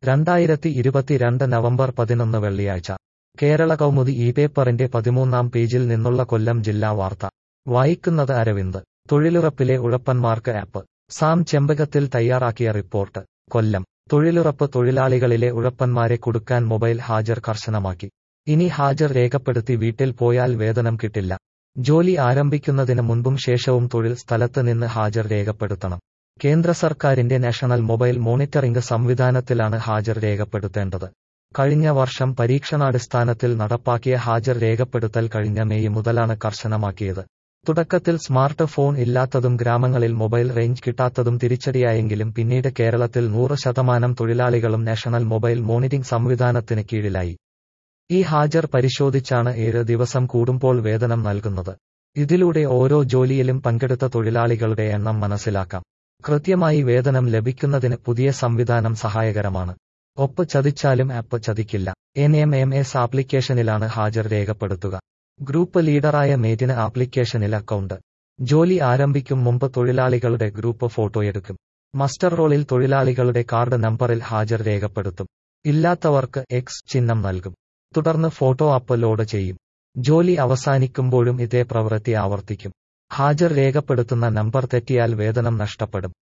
രണ്ടായിരത്തി ഇരുപത്തിരണ്ട് നവംബർ പതിനൊന്ന് വെള്ളിയാഴ്ച കേരള കൗമുദി ഈ പേപ്പറിന്റെ പതിമൂന്നാം പേജിൽ നിന്നുള്ള കൊല്ലം ജില്ലാ വാർത്ത വായിക്കുന്നത് അരവിന്ദ് തൊഴിലുറപ്പിലെ ഉഴപ്പന്മാർക്ക് ആപ്പ് സാം ചെമ്പകത്തിൽ തയ്യാറാക്കിയ റിപ്പോർട്ട് കൊല്ലം തൊഴിലുറപ്പ് തൊഴിലാളികളിലെ ഉഴപ്പന്മാരെ കുടുക്കാൻ മൊബൈൽ ഹാജർ കർശനമാക്കി ഇനി ഹാജർ രേഖപ്പെടുത്തി വീട്ടിൽ പോയാൽ വേതനം കിട്ടില്ല ജോലി ആരംഭിക്കുന്നതിന് മുൻപും ശേഷവും തൊഴിൽ സ്ഥലത്ത് നിന്ന് ഹാജർ രേഖപ്പെടുത്തണം കേന്ദ്ര സർക്കാരിന്റെ നാഷണൽ മൊബൈൽ മോണിറ്ററിംഗ് സംവിധാനത്തിലാണ് ഹാജർ രേഖപ്പെടുത്തേണ്ടത് കഴിഞ്ഞ വർഷം പരീക്ഷണാടിസ്ഥാനത്തിൽ നടപ്പാക്കിയ ഹാജർ രേഖപ്പെടുത്തൽ കഴിഞ്ഞ മെയ് മുതലാണ് കർശനമാക്കിയത് തുടക്കത്തിൽ സ്മാർട്ട് ഫോൺ ഇല്ലാത്തതും ഗ്രാമങ്ങളിൽ മൊബൈൽ റേഞ്ച് കിട്ടാത്തതും തിരിച്ചടിയായെങ്കിലും പിന്നീട് കേരളത്തിൽ നൂറ് ശതമാനം തൊഴിലാളികളും നാഷണൽ മൊബൈൽ മോണിറ്ററിംഗ് സംവിധാനത്തിന് കീഴിലായി ഈ ഹാജർ പരിശോധിച്ചാണ് ഏഴ് ദിവസം കൂടുമ്പോൾ വേതനം നൽകുന്നത് ഇതിലൂടെ ഓരോ ജോലിയിലും പങ്കെടുത്ത തൊഴിലാളികളുടെ എണ്ണം മനസ്സിലാക്കാം കൃത്യമായി വേതനം ലഭിക്കുന്നതിന് പുതിയ സംവിധാനം സഹായകരമാണ് ഒപ്പ് ചതിച്ചാലും ആപ്പ് ചതിക്കില്ല എൻ എം എം എസ് ആപ്ലിക്കേഷനിലാണ് ഹാജർ രേഖപ്പെടുത്തുക ഗ്രൂപ്പ് ലീഡറായ മേറ്റിന് ആപ്ലിക്കേഷനിൽ അക്കൗണ്ട് ജോലി ആരംഭിക്കും മുമ്പ് തൊഴിലാളികളുടെ ഗ്രൂപ്പ് ഫോട്ടോയെടുക്കും മസ്റ്റർ റോളിൽ തൊഴിലാളികളുടെ കാർഡ് നമ്പറിൽ ഹാജർ രേഖപ്പെടുത്തും ഇല്ലാത്തവർക്ക് എക്സ് ചിഹ്നം നൽകും തുടർന്ന് ഫോട്ടോ അപ്ലോഡ് ചെയ്യും ജോലി അവസാനിക്കുമ്പോഴും ഇതേ പ്രവൃത്തി ആവർത്തിക്കും ഹാജർ രേഖപ്പെടുത്തുന്ന നമ്പർ തെറ്റിയാൽ വേതനം നഷ്ടപ്പെടും